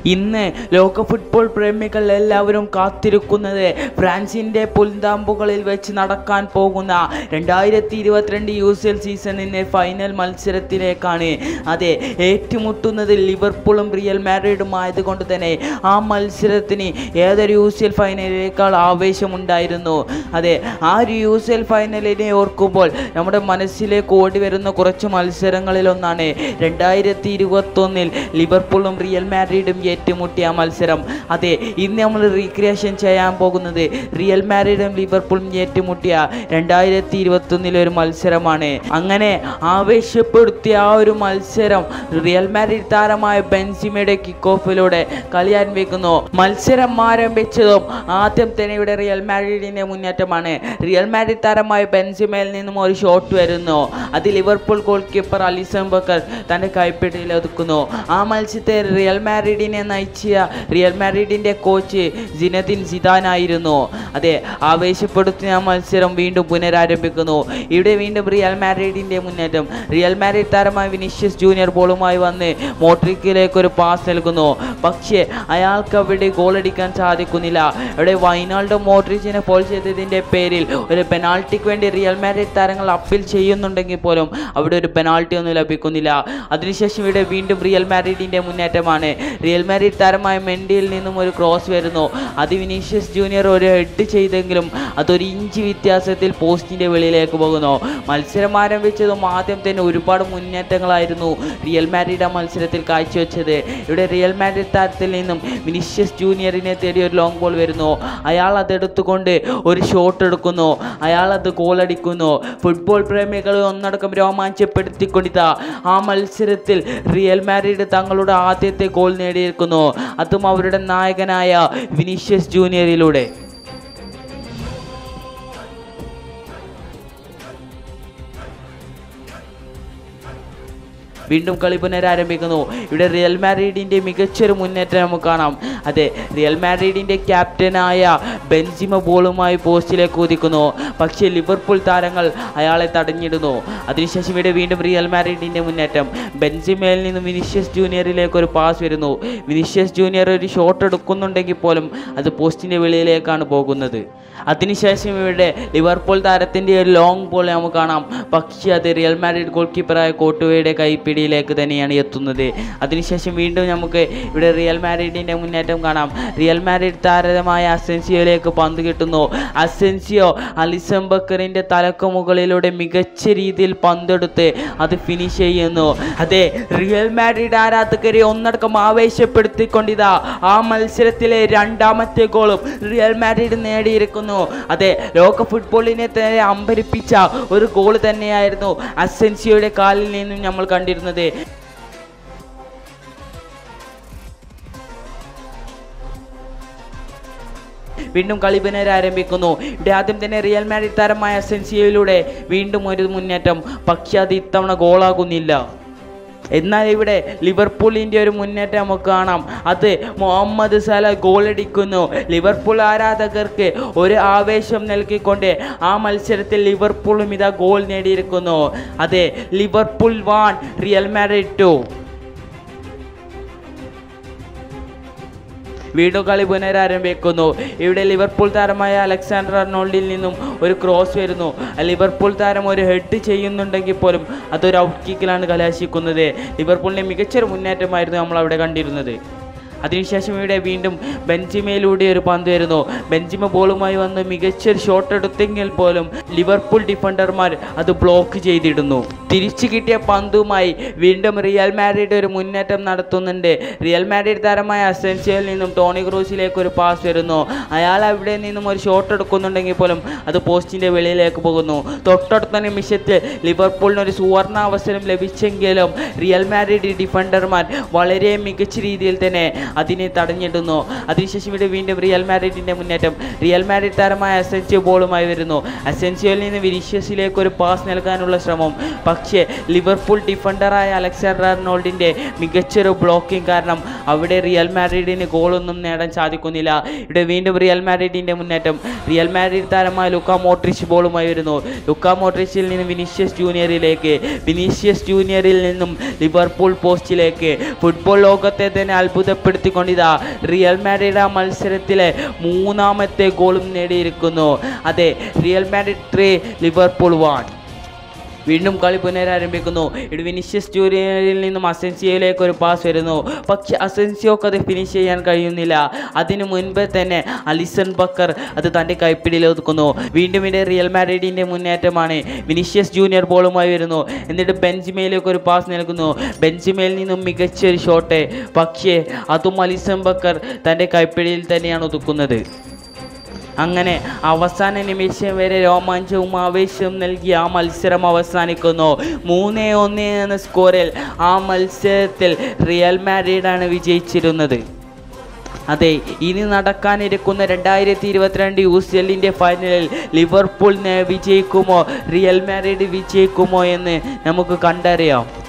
ഇന്ന് ലോക ഫുട്ബോൾ പ്രേമികൾ എല്ലാവരും കാത്തിരിക്കുന്നത് ഫ്രാൻസിൻ്റെ പുൽതാമ്പുകളിൽ വെച്ച് നടക്കാൻ പോകുന്ന രണ്ടായിരത്തി ഇരുപത്തിരണ്ട് യു സി എൽ സീസണിൻ്റെ ഫൈനൽ മത്സരത്തിലേക്കാണ് അതെ ഏറ്റുമുട്ടുന്നത് ലിവർപൂളും റിയൽ മാഡ്രിഡും ആയതുകൊണ്ട് തന്നെ ആ മത്സരത്തിന് ഏതൊരു യു സി എൽ ഫൈനലിനേക്കാൾ ആവേശമുണ്ടായിരുന്നു അതെ ആ ഒരു യു സി എൽ ഫൈനലിനെ ഓർക്കുമ്പോൾ നമ്മുടെ മനസ്സിലേക്ക് ഓടി വരുന്ന കുറച്ച് മത്സരങ്ങളിലൊന്നാണ് രണ്ടായിരത്തി ഇരുപത്തൊന്നിൽ ലിവർപൂളും റിയൽ മാഡ്രിഡും ഏറ്റുമുട്ടിയ മത്സരം അതെ ഇന്ന് നമ്മൾ റീക്രിയേഷൻ ചെയ്യാൻ പോകുന്നത് റിയൽ മാഡ്രിഡും ലിവർപൂളും ഏറ്റുമുട്ടിയ രണ്ടായിരത്തി ഇരുപത്തൊന്നിലെ ഒരു മത്സരമാണ് അങ്ങനെ ആവേശപ്പെടുത്തിയ ആ ഒരു മത്സരം റിയൽ മാഡ്രിഡ് താരമായ ബെൻസിമയുടെ കിക്ക് ഓഫിലൂടെ കളി ആരംഭിക്കുന്നു മത്സരം ആരംഭിച്ചതും ആദ്യം തന്നെ ഇവിടെ റിയൽ മാഡ്രിഡിന്റെ മുന്നേറ്റമാണ് റിയൽ മാഡ്രിഡ് താരമായ ബെൻസിമയിൽ നിന്നും ഒരു ഷോട്ട് വരുന്നു അത് Liverpool goalkeeper Alisson Becker തൻ്റെ കൈപ്പിടിയിൽ ഒതുക്കുന്നു ആ മത്സരത്തെ റിയൽ മാഡ്രിഡിനെ നയിച്ച റിയൽ മാഡ്രിഡിന്റെ കോച്ച് ജിനദിൻ സിദാനായിരുന്നു അതെ ആവേശപ്പെടുത്തിയ ആ മത്സരം വീണ്ടും പുനരാരംഭിക്കുന്നു ഇവിടെ വീണ്ടും റിയൽ മാഡ്രിഡിന്റെ മുന്നേറ്റം റിയൽ മാഡ്രിഡ് താരമായ വിനീഷ്യസ് ജൂനിയർ ബോളുമായി വന്ന് മോട്രിക്കിലേക്ക് ഒരു പാസ് നൽകുന്നു പക്ഷേ അയാൾക്ക് അവിടെ ഗോൾ അടിക്കാൻ സാധിക്കുന്നില്ല ഇവിടെ വൈനാൾഡോ മോട്രിച്ചിനെ ഫോൾ ചെയ്തതിൻ്റെ പേരിൽ ഒരു പെനാൾട്ടിക്ക് വേണ്ടി റിയൽ മാഡ്രിഡ് താരങ്ങൾ അപ്പീൽ ചെയ്യുന്നുണ്ടെങ്കിൽ പോലും അവിടെ ഒരു പെനാൾട്ടി ഒന്നും ലഭിക്കുന്നില്ല അതിനുശേഷം ഇവിടെ വീണ്ടും റിയൽ മാഡ്രിഡിന്റെ മുന്നേറ്റമാണ് റിയൽ മാഡ്രിഡ് താരമായ മെൻഡിയിൽ നിന്നും ഒരു ക്രോസ് വരുന്നു അത് വിനീഷ്യസ് ജൂനിയർ ഒരു ഹെഡ് ചെയ്തെങ്കിലും അതൊരു ഇഞ്ച് വ്യത്യാസത്തിൽ പോസ്റ്റിന്റെ വെളിയിലേക്ക് പോകുന്നു മത്സരം ആരംഭിച്ചതും ആദ്യം തന്നെ ഒരുപാട് മുന്നേറ്റങ്ങളായിരുന്നു റിയൽ മാഡ്രിഡ് ആ മത്സരത്തിൽ കാഴ്ചവെച്ചത് ഇവിടെ റിയൽ മാഡ്രിഡ് താരത്തിൽ നിന്നും വിനീഷ്യസ് ജൂനിയറിനെ തേടി ഒരു ലോങ് ബോൾ വരുന്നു അയാൾ അതെടുത്തുകൊണ്ട് ഒരു ഷോട്ട് എടുക്കുന്നു അയാൾ അത് ഗോൾ അടിക്കുന്നു ഫുട്ബോൾ പ്രേമികളെ ഒന്നടക്കം രോമാഞ്ചപ്പെടുത്തിക്കൊണ്ടിതാ ആ മത്സരത്തിൽ റിയൽ മാഡ്രിഡ് തങ്ങളുടെ ആദ്യത്തെ ഗോൾ നേടിയിരിക്കുന്നു അതും അവരുടെ നായകനായ വിനീഷ്യസ് ജൂനിയറിലൂടെ വീണ്ടും കളി പുനരാരംഭിക്കുന്നു ഇവിടെ റിയൽ മാഡ്രിഡിൻ്റെ മികച്ചൊരു മുന്നേറ്റം നമുക്ക് കാണാം അതെ റിയൽ മാഡ്രിഡിൻ്റെ ക്യാപ്റ്റനായ ബെൻസിമ ബോളുമായി പോസ്റ്റിലേക്ക് കുതിക്കുന്നു പക്ഷേ ലിവർപൂൾ താരങ്ങൾ അയാളെ തടഞ്ഞിടുന്നു അതിനുശേഷം ഇവിടെ വീണ്ടും റിയൽ മാഡ്രിഡിൻ്റെ മുന്നേറ്റം ബെൻസിമയിൽ നിന്നും വിനിഷ്യസ് ജൂനിയറിലേക്ക് ഒരു പാസ് വരുന്നു വിനിഷ്യസ് ജൂനിയർ ഒരു ഷോട്ട് എടുക്കുന്നുണ്ടെങ്കിൽ പോലും അത് പോസ്റ്റിൻ്റെ വെളിയിലേക്കാണ് പോകുന്നത് അതിനുശേഷം ഇവിടെ ലിവർപൂൾ താരത്തിൻ്റെ ഒരു ലോങ് ബോൾ നമുക്ക് കാണാം പക്ഷേ അത് റിയൽ മാഡ്രിഡ് ഗോൾ കീപ്പറായ കോട്ടുവയുടെ കൈപ്പിടിയിലേക്ക് തന്നെയാണ് എത്തുന്നത് അതിനുശേഷം വീണ്ടും നമുക്ക് ഇവിടെ റിയൽ മാഡ്രിഡിൻ്റെ മുന്നേറ്റം കാണാം റിയൽ മാഡ്രിഡ് താരമായ അസെൻസിയോയിലേക്ക് പന്ത് കിട്ടുന്നു അസെൻസിയോ അലിസൺ ബക്കറിൻ്റെ തലക്ക് മുകളിലൂടെ മികച്ച രീതിയിൽ പന്തെടുത്ത് അത് ഫിനിഷ് ചെയ്യുന്നു അതെ റിയൽ മാഡ്രിഡ് ആരാധകരെ ഒന്നടക്കം ആവേശപ്പെടുത്തിക്കൊണ്ടിതാ ആ മത്സരത്തിലെ രണ്ടാമത്തെ ഗോളും റിയൽ മാഡ്രിഡ് നേടിയിരിക്കുന്നു അതെ ലോക ഫുട്ബോളിനെ തന്നെ അമ്പരിപ്പിച്ച ഒരു ഗോൾ തന്നെയായിരുന്നു അസെൻസിയോയുടെ കാലിൽ നിന്നും നമ്മൾ കണ്ടിരുന്നത് വീണ്ടും കളി പുനരാരംഭിക്കുന്നു ഇവിടെ ആദ്യം തന്നെ റിയൽ മാഡ്രിഡ് താരമായ അസെൻസിയോയിലൂടെ വീണ്ടും ഒരു മുന്നേറ്റം പക്ഷെ അത് ഇത്തവണ ഗോളാകുന്നില്ല എന്നാൽ ഇവിടെ ലിവർപൂളിൻ്റെ ഒരു മുന്നേറ്റം നമുക്ക് കാണാം അത് മുഹമ്മദ് സല ഗോളടിക്കുന്നു ലിവർപൂൾ ആരാധകർക്ക് ഒരു ആവേശം നൽകിക്കൊണ്ട് ആ മത്സരത്തിൽ ലിവർപൂളും ഇതാ ഗോൾ നേടിയിരിക്കുന്നു അതെ Liverpool one Real Madrid two വീണ്ടും കളി പുനരാരംഭിക്കുന്നു ഇവിടെ ലിവർപൂൾ താരമായ അലക്സാണ്ടർ അർണോൾഡിൽ നിന്നും ഒരു ക്രോസ് വരുന്നു ലിവർപൂൾ താരം ഒരു ഹെഡ് ചെയ്യുന്നുണ്ടെങ്കിൽ പോലും അതൊരു ഔട്ട് കിക്കിലാണ് കലാശിക്കുന്നത് ലിവർപൂളിൻ്റെ മികച്ചൊരു മുന്നേറ്റമായിരുന്നു നമ്മൾ അവിടെ കണ്ടിരുന്നത് അതിനുശേഷം ഇവിടെ വീണ്ടും ബെഞ്ചിമയിലൂടെ ഒരു പന്ത് വരുന്നു ബെഞ്ചിമ ബോളുമായി വന്ന് മികച്ചൊരു ഷോട്ട് എടുത്തെങ്കിൽ പോലും ലിവർപൂൾ ഡിഫൻഡർമാർ അത് ബ്ലോക്ക് ചെയ്തിടുന്നു തിരിച്ചു കിട്ടിയ പന്തുമായി വീണ്ടും റിയൽ മാഡ്രിഡ് ഒരു മുന്നേറ്റം നടത്തുന്നുണ്ട് റിയൽ മാഡ്രിഡ് താരമായ അസെൻസിയോയിൽ നിന്നും ടോണി ക്രൂസിലേക്ക് ഒരു പാസ് വരുന്നു അയാൾ അവിടെ നിന്നും ഒരു ഷോട്ട് എടുക്കുന്നുണ്ടെങ്കിൽ പോലും അത് പോസ്റ്റിൻ്റെ വെളിയിലേക്ക് പോകുന്നു തൊട്ടടുത്ത നിമിഷത്തിൽ ലിവർപൂളിന് ഒരു സുവർണ അവസരം ലഭിച്ചെങ്കിലും റിയൽ മാഡ്രിഡ് ഡിഫൻഡർമാർ വളരെ മികച്ച രീതിയിൽ തന്നെ അതിനെ തടഞ്ഞിടുന്നു അതിനുശേഷം ഇവിടെ വീണ്ടും റിയൽ മാഡ്രിഡിൻ്റെ മുന്നേറ്റം റിയൽ മാഡ്രിഡ് താരമായ അസെൻസിയോ ബോളുമായി വരുന്നു അസെൻസിയോയിൽ നിന്ന് വിനീഷ്യസിലേക്ക് ഒരു പാസ് നൽകാനുള്ള ശ്രമം പക്ഷേ ലിവർപൂൾ ഡിഫൻഡറായ അലക്സാണ്ടർ അർണോൾഡിൻ്റെ മികച്ചൊരു ബ്ലോക്കിംഗ് കാരണം അവിടെ റിയൽ മാഡ്രിഡിന് ഗോളൊന്നും നേടാൻ സാധിക്കുന്നില്ല ഇവിടെ വീണ്ടും റിയൽ മാഡ്രിഡിൻ്റെ മുന്നേറ്റം റിയൽ മാഡ്രിഡ് താരമായ ലുക്ക മോട്രിച്ച് ബോളുമായി വരുന്നു ലുക്ക മോട്രിച്ചിൽ നിന്ന് വിനീഷ്യസ് ജൂനിയറിലേക്ക് വിനീഷ്യസ് ജൂനിയറിൽ നിന്നും ലിവർപൂൾ പോസ്റ്റിലേക്ക് ഫുട്ബോൾ ലോകത്തെ തന്നെ അത്ഭുതപ്പെടുത്തി ഉയർത്തിക്കൊണ്ടിതാ റിയൽ മാഡ്രിഡ് ആ മത്സരത്തിലെ മൂന്നാമത്തെ ഗോളും നേടിയിരിക്കുന്നു അതെ Real Madrid three Liverpool one വീണ്ടും കളി പുനരാരംഭിക്കുന്നു ഇത് വിനിഷ്യസ് ജൂനിയറിൽ നിന്നും അസെൻസിയോയിലേക്ക് ഒരു പാസ് വരുന്നു പക്ഷെ അസെൻസിയോക്ക് അത് ഫിനിഷ് ചെയ്യാൻ കഴിയുന്നില്ല അതിനു മുൻപ് തന്നെ അലിസൺ ബക്കർ അത് തൻ്റെ കൈപ്പിടിയിൽ ഒതുക്കുന്നു വീണ്ടും ഇത് റിയൽ മാഡ്രിഡിൻ്റെ മുന്നേറ്റമാണ് വിനിഷ്യസ് ജൂനിയർ ബോളുമായി വരുന്നു എന്നിട്ട് ബെഞ്ചിമയിലേക്ക് ഒരു പാസ് നൽകുന്നു ബെഞ്ചിമയിൽ നിന്നും മികച്ച ഒരു ഷോട്ട് പക്ഷേ അതും അലിസൺ ബക്കർ തൻ്റെ കൈപ്പിടിയിൽ തന്നെയാണ് ഒതുക്കുന്നത് അങ്ങനെ അവസാന നിമിഷം വരെ രോമാഞ്ചവും ആവേശവും നൽകി ആ മത്സരം അവസാനിക്കുന്നു മൂന്ന് ഒന്ന് എന്ന സ്കോറിൽ ആ മത്സരത്തിൽ റിയൽ മാഡ്രിഡാണ് വിജയിച്ചിരുന്നത് അതെ ഇനി നടക്കാനിരിക്കുന്ന രണ്ടായിരത്തി ഇരുപത്തിരണ്ട് യു സി എല്ലിൻ്റെ ഫൈനലിൽ ലിവർപൂൾ നെ- വിജയിക്കുമോ റിയൽ മാഡ്രിഡ് വിജയിക്കുമോ എന്ന് നമുക്ക് കണ്ടറിയാം